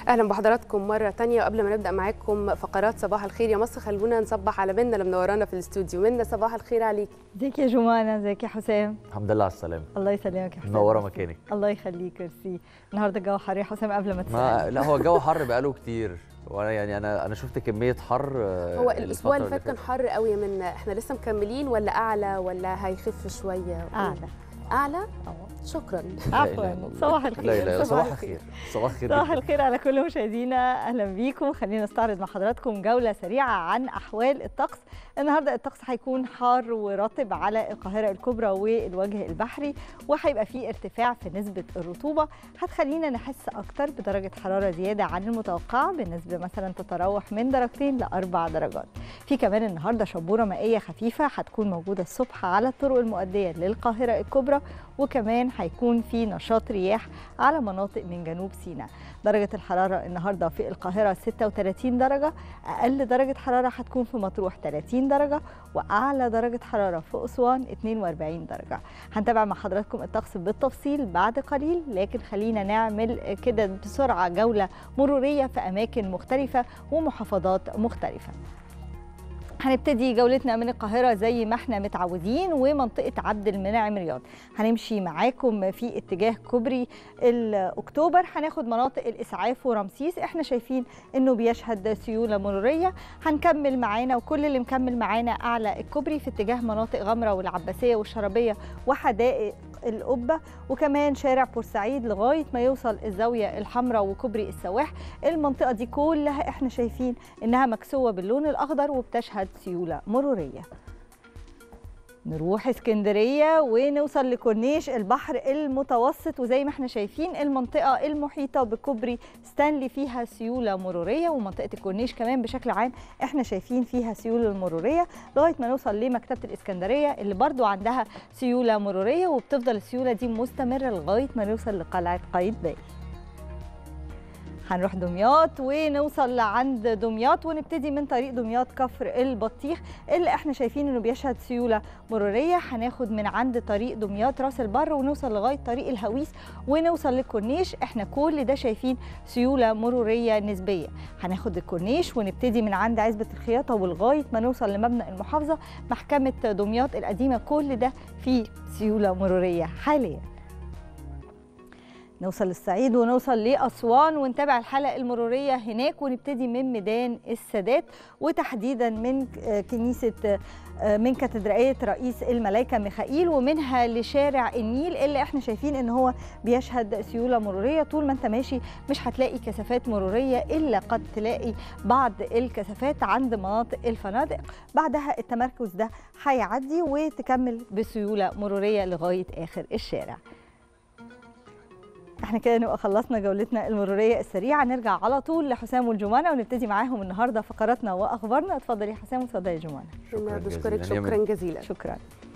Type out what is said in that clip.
اهلا بحضراتكم مره تانية وقبل ما نبدا معاكم فقرات صباح الخير يا مصر خلونا نصبح على منى اللي منورانا في الاستوديو منى صباح الخير عليك ازيك يا جمانة ازيك يا حسام الحمد لله على السلامه الله يسلمك يا حسام منوره ميرسي. مكانك الله يخليك ميرسي النهارده الجو حر يا حسام قبل ما ما تسأل لا هو الجو حر بقاله كتير وانا يعني انا انا شفت كميه حر آه، هو الاسبوع اللي الفترة فات كان حر قوي يا منى احنا لسه مكملين ولا اعلى ولا هيخف شويه اعلى اعلى اه شكرا لا إله عفوا إلا الله. صباح لا الخير لا لا صباح صباح الخير. الخير صباح الخير صباح جداً. الخير على كل مشاهدينا اهلا بيكم خلينا نستعرض مع حضراتكم جوله سريعه عن احوال الطقس النهارده الطقس هيكون حار ورطب على القاهره الكبرى والوجه البحري وهيبقى فيه ارتفاع في نسبه الرطوبه هتخلينا نحس اكتر بدرجه حراره زياده عن المتوقعه بالنسبه مثلا تتراوح من درجتين لاربع درجات في كمان النهارده شبوره مائيه خفيفه هتكون موجوده الصبح على الطرق المؤديه للقاهره الكبرى وكمان هيكون في نشاط رياح على مناطق من جنوب سيناء درجة الحرارة النهاردة في القاهرة 36 درجة أقل درجة حرارة هتكون في مطروح 30 درجة وأعلى درجة حرارة في أسوان 42 درجة هنتابع مع حضراتكم الطقس بالتفصيل بعد قليل لكن خلينا نعمل كده بسرعة جولة مرورية في أماكن مختلفة ومحافظات مختلفة هنبتدي جولتنا من القاهرة زي ما احنا متعودين ومنطقة عبد المنعم رياض هنمشي معاكم في اتجاه كوبري الأكتوبر هناخد مناطق الإسعاف ورمسيس احنا شايفين انه بيشهد سيولة مرورية هنكمل معانا وكل اللي مكمل معانا أعلى الكوبري في اتجاه مناطق غمرة والعباسية والشربية وحدائق القبة وكمان شارع بورسعيد لغاية ما يوصل الزاوية الحمراء وكوبري السواح المنطقة دي كلها احنا شايفين انها مكسوة باللون الأخضر وبتشهد سيولة مرورية نروح اسكندرية ونوصل لكورنيش البحر المتوسط وزي ما احنا شايفين المنطقة المحيطة بكوبري ستانلي فيها سيولة مرورية ومنطقة الكورنيش كمان بشكل عام احنا شايفين فيها سيولة مرورية لغاية ما نوصل لمكتبة الإسكندرية اللي برضو عندها سيولة مرورية وبتفضل السيولة دي مستمرة لغاية ما نوصل لقلعة قايتباي هنروح دمياط ونوصل لعند دمياط ونبتدي من طريق دمياط كفر البطيخ اللي احنا شايفين انه بيشهد سيوله مروريه هناخد من عند طريق دمياط راس البر ونوصل لغايه طريق الهويس ونوصل للكورنيش احنا كل ده شايفين سيوله مروريه نسبيه هناخد الكورنيش ونبتدي من عند عزبه الخياطه ولغايه ما نوصل لمبنى المحافظه محكمه دمياط القديمه كل ده فيه سيوله مروريه حاليا نوصل للصعيد ونوصل لأسوان ونتابع الحلقة المرورية هناك ونبتدي من ميدان السادات وتحديدا من كنيسة من كاتدرائية رئيس الملائكة ميخائيل ومنها لشارع النيل اللي احنا شايفين ان هو بيشهد سيولة مرورية طول ما انت ماشي مش هتلاقي كثافات مرورية الا قد تلاقي بعض الكثافات عند مناطق الفنادق بعدها التمركز ده هيعدي وتكمل بسيولة مرورية لغاية آخر الشارع احنا كده نبقى خلصنا جولتنا المروريه السريعه نرجع على طول لحسام والجمانه ونبتدي معاهم النهارده فقراتنا واخبارنا اتفضل يا حسام واتفضل يا جمانه شكراً بشكرك جزيلاً. يا شكرا جزيلا شكرا